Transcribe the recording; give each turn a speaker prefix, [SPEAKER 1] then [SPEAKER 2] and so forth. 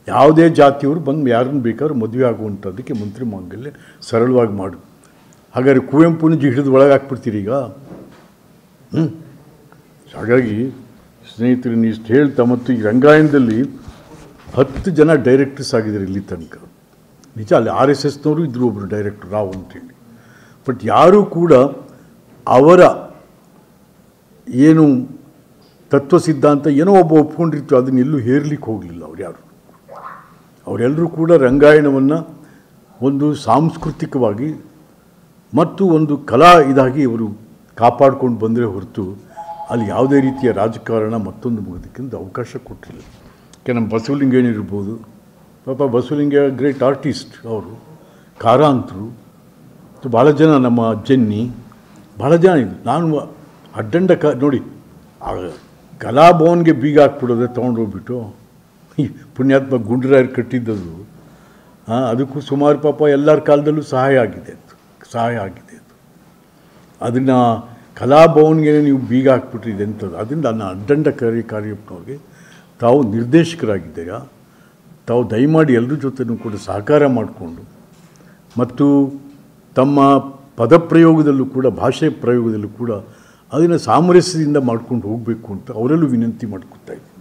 [SPEAKER 1] ಯಾವುದೇ ಜಾತಿಯವರು ಬಂದು ಯಾರನ್ನು ಬೇಕಾದ್ರೂ ಮದುವೆ ಆಗುವಂಥದ್ದಕ್ಕೆ ಮಂತ್ರಿ ಮಾಂಗಲ್ಯ ಸರಳವಾಗಿ ಮಾಡು ಹಾಗಾದ್ರೆ ಕುವೆಂಪುನ ಜಿ ಹಿಡಿದು ಒಳಗೆ ಹಾಕ್ಬಿಡ್ತೀರಿ ಈಗ ಹ್ಞೂ ಹಾಗಾಗಿ ಸ್ನೇಹಿತರು ನೀವು ಇಷ್ಟು ಹೇಳ್ತಾ ಮತ್ತು ಈ ರಂಗಾಯಣದಲ್ಲಿ ಹತ್ತು ಜನ ಡೈರೆಕ್ಟರ್ಸ್ ಆಗಿದ್ದಾರೆ ಇಲ್ಲಿ ತನಕ ನಿಜ ಅಲ್ಲಿ ಆರ್ ಎಸ್ ಎಸ್ನವರು ಇದ್ರು ಒಬ್ಬರು ಡೈರೆಕ್ಟರ್ ರಾವ್ ಅಂತೇಳಿ ಬಟ್ ಯಾರೂ ಕೂಡ ಅವರ ಏನು ತತ್ವ ಸಿದ್ಧಾಂತ ಏನೋ ಒಬ್ಬ ಒಪ್ಕೊಂಡಿರ್ತು ಅದನ್ನ ಎಲ್ಲೂ ಹೇರ್ಲಿಕ್ಕೆ ಹೋಗಲಿಲ್ಲ ಅವ್ರು ಯಾರು ಅವರೆಲ್ಲರೂ ಕೂಡ ರಂಗಾಯಣವನ್ನು ಒಂದು ಸಾಂಸ್ಕೃತಿಕವಾಗಿ ಮತ್ತು ಒಂದು ಕಲಾ ಇದಾಗಿ ಇವರು ಕಾಪಾಡ್ಕೊಂಡು ಬಂದರೆ ಹೊರತು ಅಲ್ಲಿ ಯಾವುದೇ ರೀತಿಯ ರಾಜಕಾರಣ ಮತ್ತೊಂದು ಮುಗೋದಕ್ಕಿಂತ ಅವಕಾಶ ಕೊಟ್ಟಿಲ್ಲ ಯಾಕೆ ನಮ್ಮ ಬಸವಲಿಂಗೇಣ ಇರ್ಬೋದು ಪಾಪ ಬಸವಲಿಂಗ ಗ್ರೇಟ್ ಆರ್ಟಿಸ್ಟ್ ಅವರು ಕಾರಾಂತರು ಮತ್ತು ಭಾಳ ಜನ ನಮ್ಮ ಜನ್ನಿ ಭಾಳ ಜನ ಇದ್ರು ನಾನು ಅಡ್ಡಂಡ ಕ ನೋಡಿ ಆ ಕಲಾಭವನ್ಗೆ ಬೀಗ ಹಾಕ್ಬಿಡೋದೆ ತೊಗೊಂಡೋಗ್ಬಿಟ್ಟು ಈ ಪುಣ್ಯಾತ್ಮ ಗುಂಡ್ರಾಯರು ಕಟ್ಟಿದ್ದದು ಆ, ಅದಕ್ಕೂ ಸುಮಾರು ಪಾಪ ಎಲ್ಲರ ಕಾಲದಲ್ಲೂ ಸಹಾಯ ಆಗಿದೆ ಅದು ಸಹಾಯ ಆಗಿದೆ ಅದು ಅದನ್ನು ಕಲಾಭವನ್ಗೆ ನೀವು ಬೀಗ ಹಾಕ್ಬಿಟ್ರಿದೆ ಅಂಥದ್ದು ಅದರಿಂದ ನನ್ನ ಅಡ್ಡಂಡ ಕಾರ್ಯ ಕಾರ್ಯಪ್ಪನವ್ರಿಗೆ ತಾವು ನಿರ್ದೇಶಕರಾಗಿದ್ದೀರಾ ತಾವು ದಯಮಾಡಿ ಎಲ್ಲರ ಜೊತೆನೂ ಕೂಡ ಸಹಕಾರ ಮಾಡಿಕೊಂಡು ಮತ್ತು ತಮ್ಮ ಪದಪ್ರಯೋಗದಲ್ಲೂ ಕೂಡ ಭಾಷೆ ಪ್ರಯೋಗದಲ್ಲೂ ಕೂಡ ಅದನ್ನು ಸಾಮರಸ್ಯದಿಂದ ಮಾಡ್ಕೊಂಡು ಹೋಗಬೇಕು ಅಂತ ಅವರಲ್ಲೂ ವಿನಂತಿ ಮಾಡ್ಕೊತಾ ಇದ್ದೀನಿ